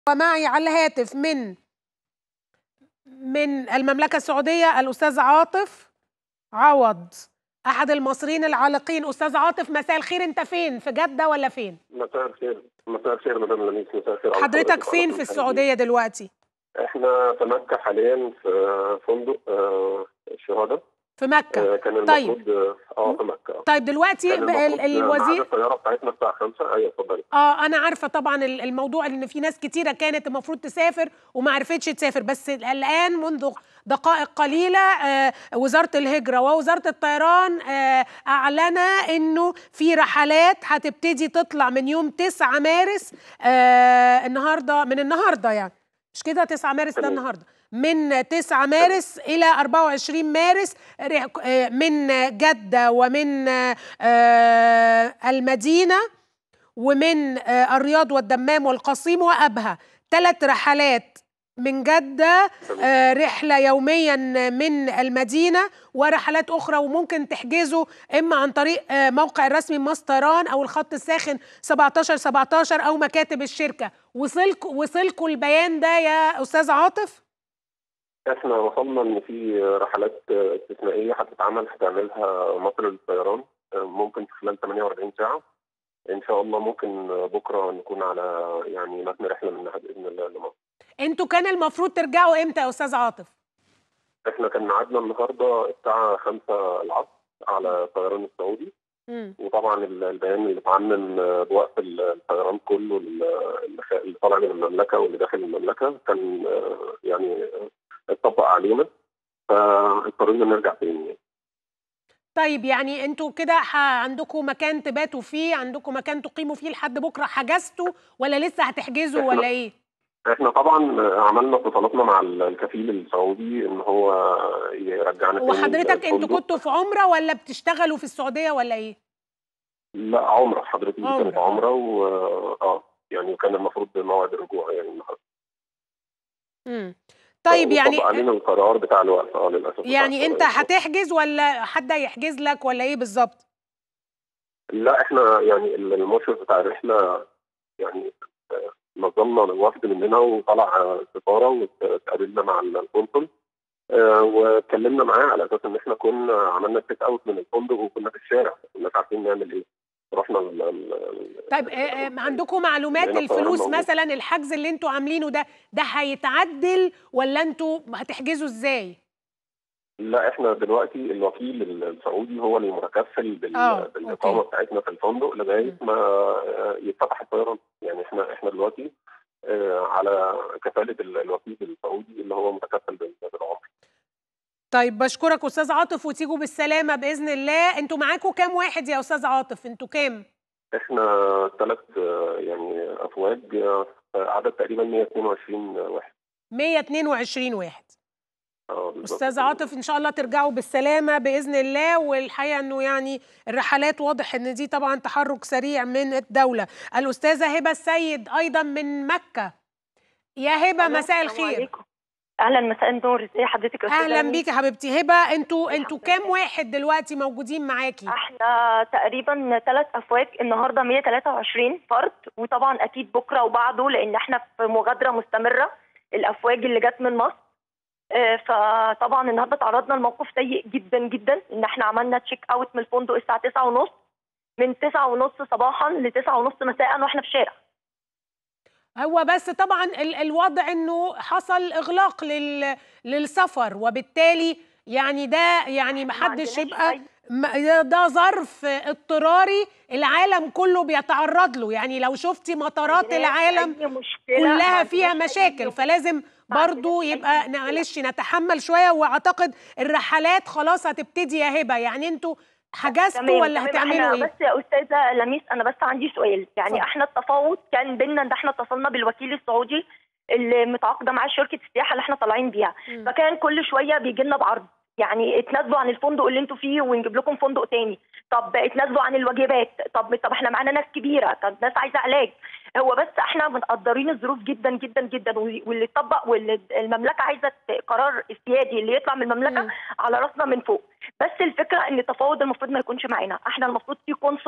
ومعي على الهاتف من من المملكة السعودية الأستاذ عاطف عوض أحد المصريين العالقين أستاذ عاطف مساء الخير أنت فين في جدة ولا فين مساء الخير مساء الخير مدام لميس مساء الخير على حضرتك حضرتك فين وعلى في كل السعودية دلوقتي احنا في مكة حاليا في فندق آه، الشهادة في مكة آه، كان طيب. المفروض اه في مكة آه. طيب دلوقتي كان ال- المفروض ميعاد الوزير الطيارة بتاعتنا الساعة 5 ايوه اتفضلي اه انا عارفه طبعا ال- الموضوع ان في ناس كتيره كانت المفروض تسافر وما عرفتش تسافر بس الان منذ دقائق قليله آه وزاره الهجره ووزاره الطيران آه اعلنا انه في رحلات هتبتدي تطلع من يوم 9 مارس آه النهارده من النهارده يعني مش كده 9 مارس ده تمام. النهارده من 9 مارس الى 24 مارس رح- آه، من جده ومن آه، المدينه ومن آه، الرياض والدمام والقصيم وأبها ثلاث رحلات من جدة آه، رحلة يوميا من المدينة ورحلات أخرى وممكن تحجزوا إما عن طريق آه، موقع الرسمي ماستران أو الخط الساخن 17 17 أو مكاتب الشركة وصلكوا وصلكوا البيان ده يا أستاذ عاطف؟ احنا وصلنا ان في رحلات آه، استثنائية هتتعمل هتعملها مصر للطيران آه، ممكن في خلال 48 ساعة ان شاء الله ممكن بكرة نكون على يعني متن رحلة منها باذن الله لمصر أنتوا كان المفروض ترجعوا إمتى يا أستاذ عاطف؟ احنا كان ميعادنا النهارده الساعة 5 العصر على الطيران السعودي مم. وطبعا ال- البيان اللي اتعمل بوقف ال- الطيران كله ال- اللي خا- اللي طالع من المملكه واللي داخل المملكه كان آه، يعني آه، اتطبق علينا فاضطرينا نرجع تاني يعني. طيب يعني انتوا كده ح- عندكم مكان تباتوا فيه عندكم مكان تقيموا فيه لحد بكره حجزتوا ولا لسه هتحجزوا ولا ايه احنا طبعا عملنا اتصالاتنا مع ال- الكفيل السعودي ان هو يرجعنا تاني وحضرتك انتوا الفندق. كنتوا في عمره ولا بتشتغلوا في السعوديه ولا ايه لا عمره حضرتك دي كانت عمرة. عمره و اه يعني كان المفروض موعد الرجوع يعني النهارده امم طيب يعني وطبق علينا القرار بتاع الوقت اه للاسف بتاع يعني انت القرار. هتحجز ولا حد هيحجز لك ولا ايه بالظبط لا احنا يعني المرشد بتاع الرحله يعني آه، نظمنا الوفد مننا وطلع آه، سفاره واتقابلنا مع القنصل آه، واتكلمنا معاه على اساس ان احنا كنا عملنا تيك اوت من الفندق وكنا في الشارع كنا عارفين نعمل ايه رحنا ال- ال- ال- طيب اه، اه، عندكم معلومات لقينا الطيران الفلوس موجود. مثلا الحجز اللي انتوا عاملينه ده ده هيتعدل ولا انتوا هتحجزوا ازاي لا احنا دلوقتي الوكيل السعودي هو اللي متكفل بال- آه، بالاقامه أوكي. بتاعتنا في الفندق لغايه ما آه، يتفتح الطيران يعني احنا احنا دلوقتي آه، على كفاله ال- الوكيل السعودي اللي هو متكفل بال- بالعمر طيب بشكرك استاذ عاطف وتيجوا بالسلامه باذن الله انتوا معاكم كام واحد يا استاذ عاطف انتوا كام احنا ثلاث يعني افواج آه، عدد تقريبا 122 واحد 122 واحد اه بالظبط. استاذ عاطف ان شاء الله ترجعوا بالسلامه باذن الله والحقيقه انه يعني الرحلات واضح ان دي طبعا تحرك سريع من الدوله الاستاذه هبه السيد ايضا من مكه يا هبه ألو، مساء السلام الخير عليكم. اهلا مساء النور ازي حضرتك يا أستاذة اهلا لميس؟ بيك يا حبيبتي هبه انتوا انتوا الحمد كام واحد دلوقتي موجودين معاكي احنا تقريبا ثلاث افواج النهارده 123 فرد وطبعا اكيد بكره وبعده لان احنا في مغادره مستمره الافواج اللي جت من مصر آه، فطبعا النهارده تعرضنا لموقف سيء جدا جدا ان احنا عملنا تشيك اوت من الفندق الساعه 9:30 من 9:30 صباحا ل 9:30 مساء واحنا في الشارع هو بس طبعا ال- الوضع انه حصل اغلاق لل للسفر وبالتالي يعني ده يعني ما محدش عندناش يبقى أي- ما- ده ظرف اضطراري العالم كله بيتعرض له يعني لو شفتي مطارات عندناش العالم أي مشكلة، كلها ما فيها عندناش أي مشاكل فلازم ما برضو عندناش أي يبقى مشكلة. معلش نتحمل شوية واعتقد الرحلات خلاص هتبتدي يا هبة يعني انتوا حجزتوا تمام ولا تمام هتعملوا احنا ايه؟ بس يا استاذه لميس انا بس عندي سؤال يعني اتفضل. احنا التفاوض كان بينا ان احنا اتصلنا بالوكيل السعودي اللي متعاقده معاه شركه السياحه اللي احنا طالعين بيها مم. فكان كل شويه بيجي لنا بعرض يعني اتنازلوا عن الفندق اللي انتوا فيه ونجيب لكم فندق تاني طب اتنازلوا عن الوجبات طب طب احنا معانا ناس كبيره طب ناس عايزه علاج هو بس احنا مقدرين الظروف جدا جدا جدا واللي واللي اتطبق واللي المملكه عايزه ت- قرار السيادي اللي يطلع من المملكه مم. على راسنا من فوق بس الفكره ان التفاوض المفروض ما يكونش معانا احنا المفروض في قنصل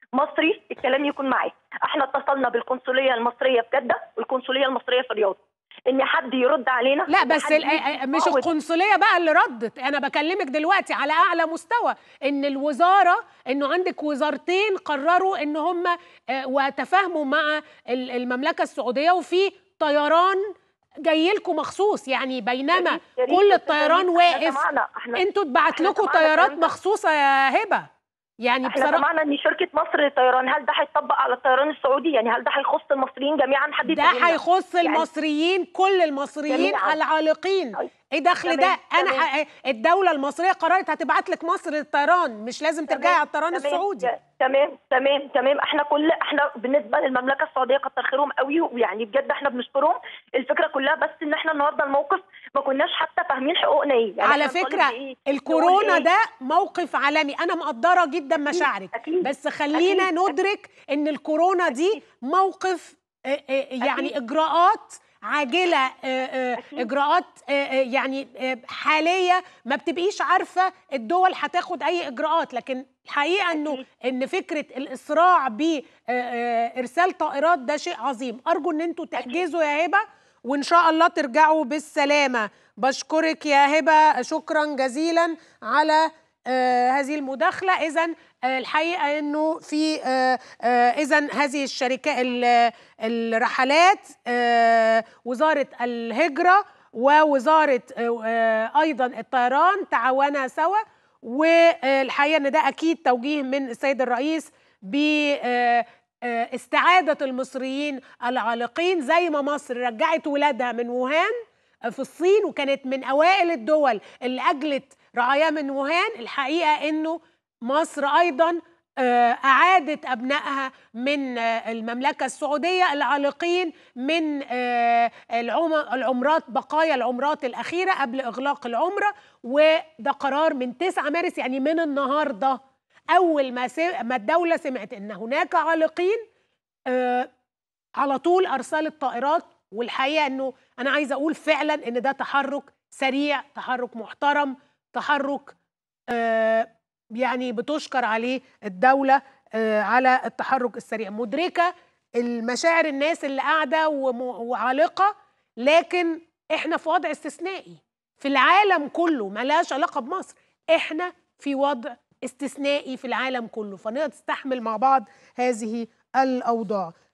مصري الكلام يكون معاه احنا اتصلنا بالقنصليه المصريه في جده والقنصليه المصريه في الرياض ان حد يرد علينا لا إن بس حد ال- يجي مش يفاوض. القنصليه بقى اللي ردت انا بكلمك دلوقتي على اعلى مستوى ان الوزاره انه عندك وزارتين قرروا ان هم آه، وتفاهموا مع ال- المملكه السعوديه وفي طيران جاي لكم مخصوص يعني بينما يا ريت كل يا الطيران أستاذ إحنا واقف سمعنا احنا انتوا اتبعت إحنا لكم سمعنا طيارات الكلام ده. مخصوصه يا هبه يعني احنا بصراحه سمعنا ان شركه مصر للطيران هل ده هيطبق على الطيران السعودي يعني هل ده هيخص المصريين جميعا حد ده يفهمنا؟ هيخص يعني المصريين كل المصريين جميعاً. العالقين طيب. ايه دخل تمام، ده انا تمام. ح... الدوله المصريه قررت هتبعت لك مصر للطيران مش لازم تمام، ترجعي على الطيران تمام، السعودي تمام تمام تمام احنا كل احنا بالنسبه للمملكه السعوديه كتر خيرهم قوي ويعني بجد احنا بنشكرهم الفكره كلها بس ان احنا النهارده الموقف ما كناش حتى فاهمين حقوقنا ايه يعني على إحنا نطالب فكره بإيه؟ الكورونا نقول إيه؟ ده موقف عالمي انا مقدره جدا مشاعرك أكيد، بس خلينا أكيد، ندرك ان الكورونا دي موقف آه، آه، يعني أكيد. اجراءات عاجله آه، آه، أكيد. اجراءات آه، آه، يعني آه، حاليه ما بتبقيش عارفه الدول هتاخد اي اجراءات لكن الحقيقه انه أكيد. ان فكره الاسراع بارسال طائرات ده شيء عظيم ارجو ان انتوا تحجزوا يا هبه وان شاء الله ترجعوا بالسلامه بشكرك يا هبه شكرا جزيلا على آه هذه المداخله اذا آه الحقيقه انه في آه آه اذا هذه الشركات ال- الرحلات آه وزاره الهجره ووزاره آه آه ايضا الطيران تعاونا سوا والحقيقه ان ده اكيد توجيه من السيد الرئيس ب آه، آه، استعاده المصريين العالقين زي ما مصر رجعت ولادها من ووهان في الصين وكانت من اوائل الدول اللي اجلت رعاياه من ووهان الحقيقه انه مصر ايضا آه، اعادت ابنائها من آه، المملكه السعوديه العالقين من آه، العم- العمرات بقايا العمرات الاخيره قبل اغلاق العمره وده قرار من 9 مارس يعني من النهارده اول ما سم- ما الدوله سمعت ان هناك عالقين آه، على طول ارسلت طائرات والحقيقه انه انا عايزه اقول فعلا ان ده تحرك سريع تحرك محترم تحرك آه، يعني بتشكر عليه الدوله آه، على التحرك السريع مدركه المشاعر الناس اللي قاعده وم- وعالقه لكن احنا في وضع استثنائي في العالم كله ملهاش علاقه بمصر احنا في وضع استثنائي في العالم كله فنستحمل مع بعض هذه الاوضاع